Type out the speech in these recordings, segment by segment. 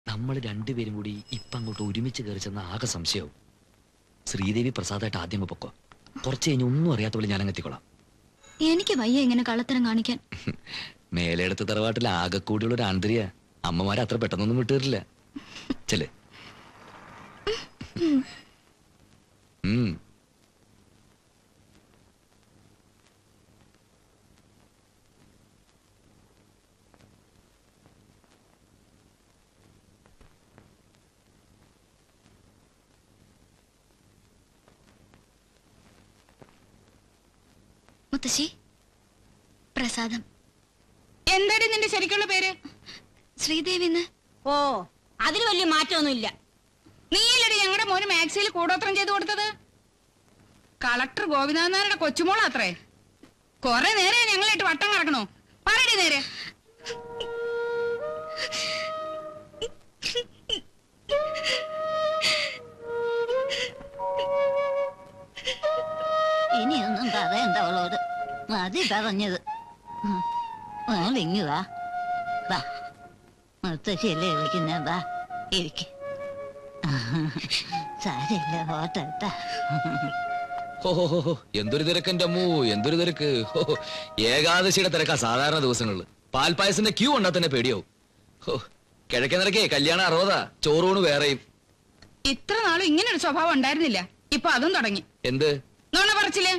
നമ്മൾ രണ്ടുപേരും കൂടി ഇപ്പൊ അങ്ങോട്ട് ഒരുമിച്ച് കയറി ചെന്ന ആകെ സംശയവും ശ്രീദേവി പ്രസാദായിട്ട് ആദ്യം പൊക്കോ കുറച്ച് കഴിഞ്ഞ് ഒന്നും അറിയാത്ത പോലെ ഞാൻ എത്തിക്കൊള്ളാം എനിക്ക് വയ്യ ഇങ്ങനെ കള്ളത്തരം കാണിക്കാൻ മേലെടുത്ത തറവാട്ടിൽ ആകെ കൂടിയുള്ള ഒരു ആന്തരിയ അമ്മമാരെ അത്ര പെട്ടെന്നൊന്നും വിട്ടുതരില്ല ചെല് ഉം മുത്തശ്ശി പ്രസാദം എന്താടി നിന്റെ ശരിക്കുള്ള പേര് ശ്രീദേവിന്ന് ഓ അതിൽ വലിയ മാറ്റമൊന്നുമില്ല നീയല്ലടി ഞങ്ങളുടെ മോന് മാക്സിയിൽ കൂടോത്രം ചെയ്തു കൊടുത്തത് കളക്ടർ ഗോപിനാഥ് നായരുടെ കൊച്ചുമോളാത്രേ കൊറേ നേരെ ഞങ്ങളിട്ട് വട്ടം കറക്കണോ പറയടി നേരെ ഇനിയൊന്നും പറയണ്ട അവളോട് മതി പറഞ്ഞത് ഇങ്ങ് വാ വാ മുത്തശ്ശിയല്ലേ വിളിക്കുന്ന വാ ഇരിക്ക സാരില്ല ഹോട്ടട്ടാ ഹോ, ഹോ, ഹോ, ഹോ. എന്തൊരു തിരക്ക് എന്റെ അമ്മൂ എന്തൊരു തിരക്ക് ഹോ, ഹോ. ഏകാദശിയുടെ തിരക്കാ സാധാരണ ദിവസങ്ങളിൽ പാൽപ്പായസിന്റെ ക്യൂ ഉണ്ടാ തന്നെ പേടിയാവും ഹോ, കിഴക്കേ നിരക്കേ കല്യാണം അറുപതാ ചോറൂണ് വേറെയും ഇത്ര നാളും ഇങ്ങനെ ഒരു സ്വഭാവം ഉണ്ടായിരുന്നില്ല ഇപ്പൊ അതും തുടങ്ങി എന്ത് നോണ പറച്ചില്ലേ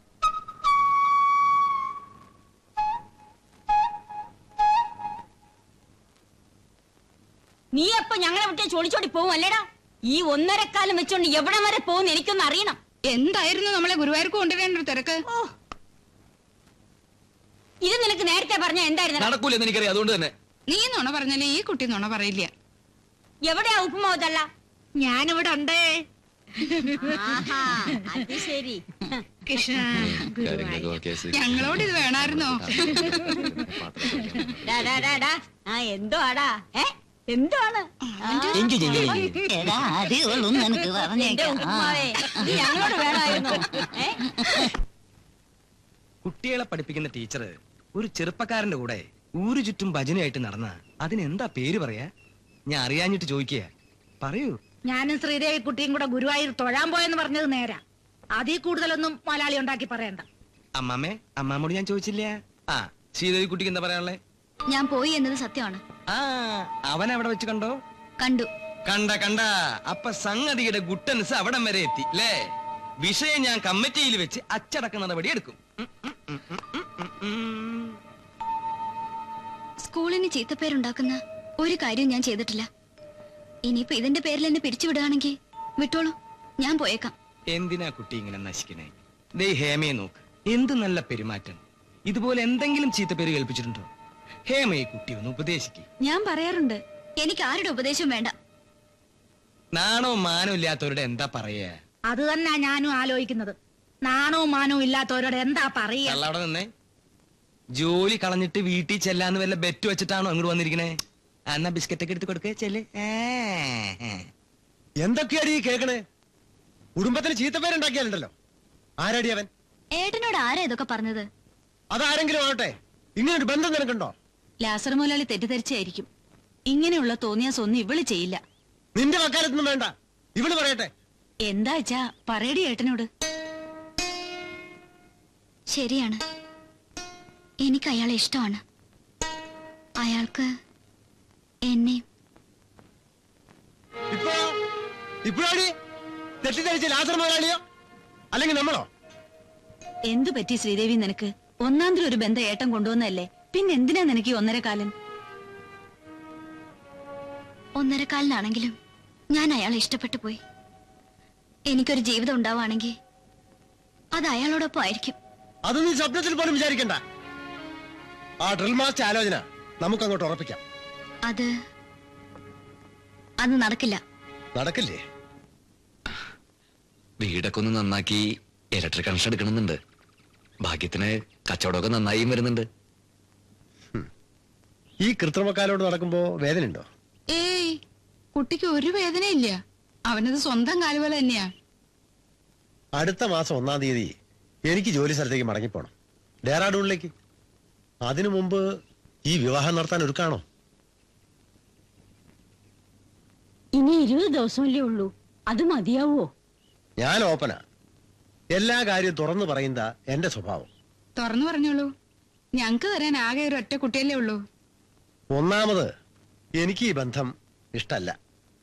നീ അപ്പൊ ഞങ്ങളെ വിട്ട് ചോടിച്ചോടി പോവും അല്ലേടാ ഈ ഒന്നരക്കാലം വെച്ചോണ്ട് എവിടെ വരെ പോകും എനിക്കൊന്ന് അറിയണം എന്തായിരുന്നു നമ്മളെ ഗുരുവായൂർക്ക് കൊണ്ടുവരേണ്ട ഒരു തിരക്ക് ഓ ഇത് നിനക്ക് നേരത്തെ പറഞ്ഞ എന്തായിരുന്നു നടക്കൂലെന്ന് എനിക്കറിയാം അതുകൊണ്ട് തന്നെ നീ നുണ പറഞ്ഞാലേ ഈ കുട്ടി നുണ പറയില്ല എവിടെയാ ഉപ്പുമാവതല്ല ഞാനിവിടെ ഉണ്ടേ ആഹാ അത് ശരി കൃഷ്ണ കാര്യങ്ങളൊക്കെ ഓക്കേ, ശരി. ഞങ്ങളോട് ഇത് വേണമായിരുന്നോ ഡാ, ഡാ, ഡാ, ഡാ. ആ എന്തോ ആടാ ഏ എന്തോ ആണ് എങ്കി, എങ്കി, എങ്കി. എടാ അടികൊള്ളും നിനക്ക് എന്റെ പറഞ്ഞേക്കാം ഉപ്പുമാവേ ഇത് ഞങ്ങളോട് വേണമായിരുന്നു ഏ കുട്ടികളെ പഠിപ്പിക്കുന്ന ടീച്ചർ ഒരു ചെറുപ്പക്കാരന്റെ കൂടെ ഊരു ചുറ്റും ഭജനയായിട്ട് നടന്ന അതിനെന്താ പേര് പറയാ ഞാൻ അറിയാഞ്ഞിട്ട് ചോദിക്കുക പറയൂ ഞാനും ശ്രീദേവി കുട്ടിയും കൂടെ ഗുരുവായൂർ തൊഴാൻ പോയെന്ന് പറഞ്ഞത് നേരാ അതിൽ കൂടുതലൊന്നും മലയാളി ഉണ്ടാക്കി പറയണ്ട അമ്മാമ്മേ അമ്മാമ്മോട് ഞാൻ ചോദിച്ചില്ല ആ ശ്രീദേവി കുട്ടിക്ക് എന്താ പറയാനുള്ളേ ഞാൻ പോയി എന്നത് സത്യമാണ് ആ അവൻ അവിടെ വെച്ച് കണ്ടോ കണ്ടു കണ്ട കണ്ട അപ്പൊ സംഗതിയുടെ ഗുട്ടൻസ് അവിടം വരെ എത്തി ല്ലേ വിഷയം ഞാൻ കമ്മിറ്റിയിൽ വെച്ച് അച്ചടക്ക നടപടി എടുക്കും ഉം, ഉം, ഉം, ഉം, ഉം, ഉം, ഉം. സ്കൂളിന് ചീത്തപ്പേരുണ്ടാക്കുന്ന ഒരു കാര്യവും ഞാൻ ചെയ്തിട്ടില്ല ഇനിയിപ്പോ ഇതിന്റെ പേരിൽ എന്നെ പിരിച്ചുവിടുകയാണെങ്കിൽ വിട്ടോളൂ ഞാൻ പോയേക്കാം എന്തിനാ കുട്ടി ഇങ്ങനെ നശിക്കണേ ദേ ഹേമയെ നോക്ക് എന്ത് നല്ല പെരുമാറ്റം ഇതുപോലെ എന്തെങ്കിലും ചീത്ത പേര് കേൾപ്പിച്ചിട്ടുണ്ടോ ഹേമയെ കുട്ടി ഒന്ന് ഉപദേശിക്ക് ഞാൻ പറയാറുണ്ട് എനിക്ക് ആരുടെ ഉപദേശവും വേണ്ട നാണോ മാനോ ഇല്ലാത്തവരുടെ എന്താ പറയാ അത് തന്നെ ഞാനും ആലോചിക്കുന്നത് നാണവും മാനവും ഇല്ലാത്തവരോട് എന്താ പറയുക കള്ള അവിടെ നിന്നേ ജോലി കളഞ്ഞിട്ട് വീട്ടിൽ ചെല്ലാന്ന് വല്ല ബെറ്റ് വെച്ചിട്ടാണോ അങ്ങോട്ട് വന്നിരിക്കണേ ആ, എന്നാ ബിസ്ക്കറ്റ് ഒക്കെ എടുത്ത് കൊടുക്കേ ചെല്ല് ഏ, ഏ. എന്തൊക്കെയാടി ഈ കേക്കണേ കുടുംബത്തിന് ചീത്തപ്പേരുണ്ടാക്കിയാലുണ്ടല്ലോ ആരാടി അവൻ ഏട്ടനോട് ആരാ ഇതൊക്കെ പറഞ്ഞത് അതാരെങ്കിലും ആവട്ടെ ഇങ്ങനൊരു ബന്ധം നിനക്കുണ്ടോ ലാസർ മുതലാളി തെറ്റിദ്ധരിച്ചായിരിക്കും ഇങ്ങനെയുള്ള തോന്നിയാസ് ഒന്നും ഇവള് ചെയ്യില്ല നിന്റെ വക്കാലത്തൊന്നും വേണ്ട ഇവള് പറയട്ടെ എന്താ വെച്ചാ പറയടി ഏട്ടനോട് ശരിയാണ് എനിക്ക് അയാളെ ഇഷ്ടമാണ് അയാൾക്ക് എന്നെ ഇപ്പൊ ഇപ്പോഴാടി തെറ്റിദ്ധരിച്ച ലാസർ മുതലാളിയോ അല്ലെങ്കിൽ നമ്മളോ എന്തു പറ്റി ശ്രീദേവി നിനക്ക് ഒന്നാന്തരം ഒരു ബന്ധം ഏട്ടൻ കൊണ്ടുവന്നല്ലേ പിന്നെ എന്തിനാ നിനക്ക് ഈ ഒന്നര കാലൻ ഒന്നരക്കാലിനാണെങ്കിലും ഞാൻ അയാളെ ഇഷ്ടപ്പെട്ടു പോയി എനിക്കൊരു ജീവിതം ഉണ്ടാവുകയാണെങ്കിൽ അത് അയാളോടൊപ്പം ആയിരിക്കും അത് നീ സ്വപ്നത്തിൽ പോലും വിചാരിക്കണ്ട ആ ഡ്രിൽ മാസ്റ്റർ ആലോചന നമുക്ക് അങ്ങോട്ട് ഉറപ്പിക്കാം അത് അത് നടക്കില്ല നടക്കില്ലേ വീടൊക്കെ ഒന്ന് നന്നാക്കി ഇലക്ട്രിക് കണക്ഷൻ എടുക്കണമെന്നുണ്ട് ഭാഗ്യത്തിന് കച്ചവടമൊക്കെ നന്നായും വരുന്നുണ്ട് ഈ കൃത്രിമക്കാലോട് നടക്കുമ്പോ വേദനയുണ്ടോ ഏയ് കുട്ടിക്ക് ഒരു വേദനയില്ല അവനത് സ്വന്തം കാലുപോലെ തന്നെയാ അടുത്ത മാസം ഒന്നാം തീയതി എനിക്ക് ജോലി സ്ഥലത്തേക്ക് മടങ്ങിപ്പോണം ഡേറാഡൂണിലേക്ക് അതിനു മുമ്പ് ഈ വിവാഹം നടത്താൻ ഒരുക്കാണോ ഇനി ഇരുപത് ദിവസമല്ലേ ഉള്ളൂ അത് മതിയാവോ ഞാൻ ഓപ്പനാ എല്ലാ കാര്യവും തുറന്നു പറയുന്ന എന്റെ സ്വഭാവം തുറന്നു പറഞ്ഞോളൂ ഞങ്ങക്ക് തരാൻ ആകെ ഒരു ഒറ്റ കുട്ടിയല്ലേ ഉള്ളൂ ഒന്നാമത് എനിക്ക് ഈ ബന്ധം ഇഷ്ടല്ല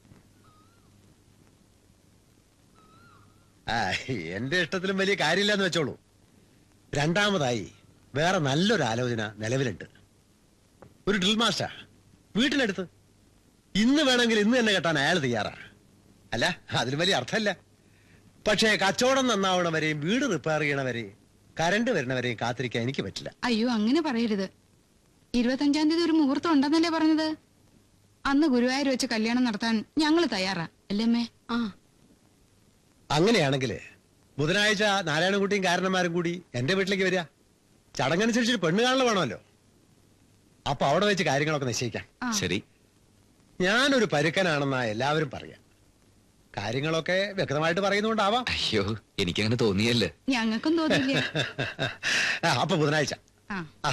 ആ എന്റെ ഇഷ്ടത്തിലും വലിയ കാര്യമില്ലെന്ന് വെച്ചോളൂ രണ്ടാമതായി വേറെ നല്ലൊരു ആലോചന നിലവിലുണ്ട് ഒരു ഡ്രിൽ മാസ്റ്റർ വീട്ടിനടുത്ത് ഇന്ന് വേണമെങ്കിൽ ഇന്ന് തന്നെ കെട്ടാൻ അയാൾ തയ്യാറാ അല്ല അതിന് വലിയ അർത്ഥമല്ല പക്ഷേ കച്ചവടം നന്നാവണ വരെയും വീട് റിപ്പയർ ചെയ്യണവരെയും കരണ്ട് വരണവരെയും കാത്തിരിക്കാൻ എനിക്ക് പറ്റില്ല അയ്യോ അങ്ങനെ പറയരുത് ഇരുപത്തഞ്ചാം തീയതി ഒരു മുഹൂർത്തം ഉണ്ടെന്നല്ലേ പറഞ്ഞത് അന്ന് ഗുരുവായൂർ വെച്ച് കല്യാണം നടത്താൻ ഞങ്ങൾ തയ്യാറാ അല്ലേ അമ്മേ ആ അങ്ങനെയാണെങ്കിൽ ബുധനാഴ്ച നാരായണൻകുട്ടിയും കാരണന്മാരും കൂടി എന്റെ വീട്ടിലേക്ക് വരിക ചടങ്ങനുസരിച്ച് പെണ്ണ് കാണൽ വേണമല്ലോ അപ്പൊ അവിടെ വെച്ച് കാര്യങ്ങളൊക്കെ നിശ്ചയിക്കാം ആ. ശരി ഞാനൊരു പരുക്കനാണെന്നാ എല്ലാവരും പറയാം കാര്യങ്ങളൊക്കെ വ്യക്തമായിട്ട് പറയുന്നുകൊണ്ടാവാം അയ്യോ എനിക്കങ്ങനെ തോന്നിയല്ലേ ഞങ്ങൾക്കും തോന്നില്ല ആ, അപ്പൊ ബുധനാഴ്ച ആ ആ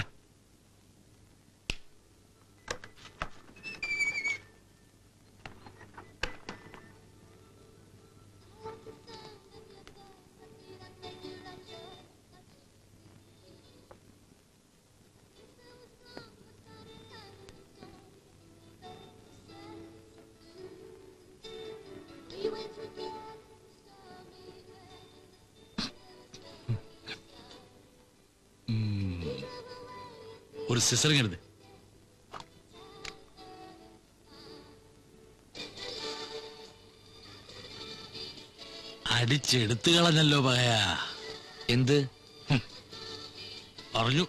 ഒരു സിസറിങ് എടുത്ത് അടിച്ചെടുത്തു കളഞ്ഞല്ലോ പകയാ എന്ത് പറഞ്ഞു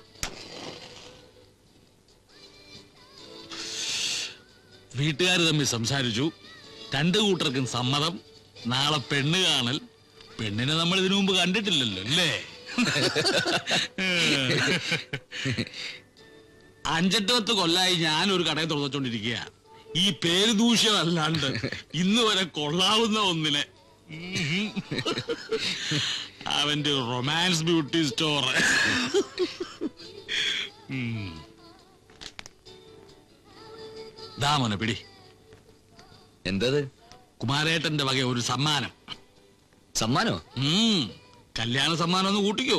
വീട്ടുകാർ തമ്മിൽ സംസാരിച്ചു രണ്ടു കൂട്ടർക്കും സമ്മതം നാളെ പെണ്ണ് കാണൽ പെണ്ണിനെ നമ്മൾ ഇതിനു മുമ്പ് കണ്ടിട്ടില്ലല്ലോ അല്ലേ അഞ്ചെട്ട് പത്ത് കൊല്ലായി ഞാൻ ഒരു കടയിൽ തുറന്നുകൊണ്ടിരിക്കുക ഈ പേര് ദൂഷ്യമല്ലാണ്ട് ഇന്ന് വരെ കൊള്ളാവുന്ന ഒന്നിനെ ഉം. അവന്റെ റൊമാൻസ് ബ്യൂട്ടി സ്റ്റോർ ദാമോനെ പിടി എന്തത് കുമാരേട്ടന്റെ വക ഒരു സമ്മാനം സമ്മാനോ ഉം. കല്യാണ സമ്മാനം ഒന്ന് കൂട്ടിക്കോ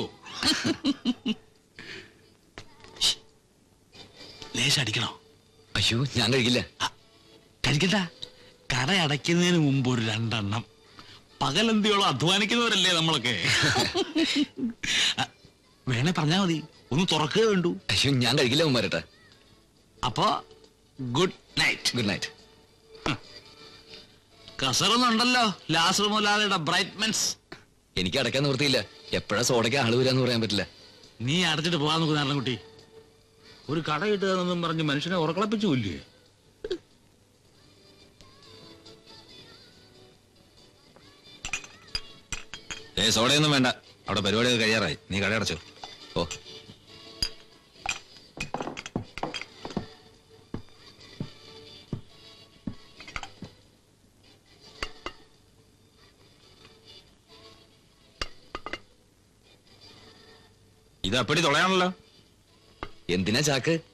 ലേശം അടിക്കണോ അയ്യോ ഞാൻ കഴിക്കില്ല കഴിക്കണ്ട കട അടയ്ക്കുന്നതിന് മുമ്പ് ഒരു രണ്ടെണ്ണം പകലെന്തിയോളം അധ്വാനിക്കുന്നവരല്ലേ നമ്മളൊക്കെ ആ, വേണേ പറഞ്ഞാ മതി ഒന്ന് തുറക്കുക വേണ്ടു അയ്യോ ഞാൻ കഴിക്കില്ല ഉമ്മാരട്ടെ അപ്പൊ ഗുഡ് നൈറ്റ് ഗുഡ് നൈറ്റ് കസറൊന്നുണ്ടല്ലോ ലാസർ മുലാലയുടെ ബ്രൈറ്റ്മെൻസ് എനിക്ക് അടയ്ക്കാൻ നിവൃത്തിയില്ല എപ്പോഴാ സോഡയ്ക്ക് ആള് വരാന്ന് പറയാൻ പറ്റില്ല നീ അടച്ചിട്ട് പോകാൻ നോക്കുന്ന നാരായണൻകുട്ടി ഒരു കട കിട്ടുകയെന്നും പറഞ്ഞ് മനുഷ്യനെ ഉറക്കളപ്പിച്ചു കൊല്ലേ ഏ സോഡയൊന്നും വേണ്ട അവിടെ പരിപാടിയൊക്കെ കഴിയാറായി നീ കടയടച്ചോ ഓ ഇത് അപ്പടി തുളയാണല്ലോ എന്തിനാ ചാക്ക്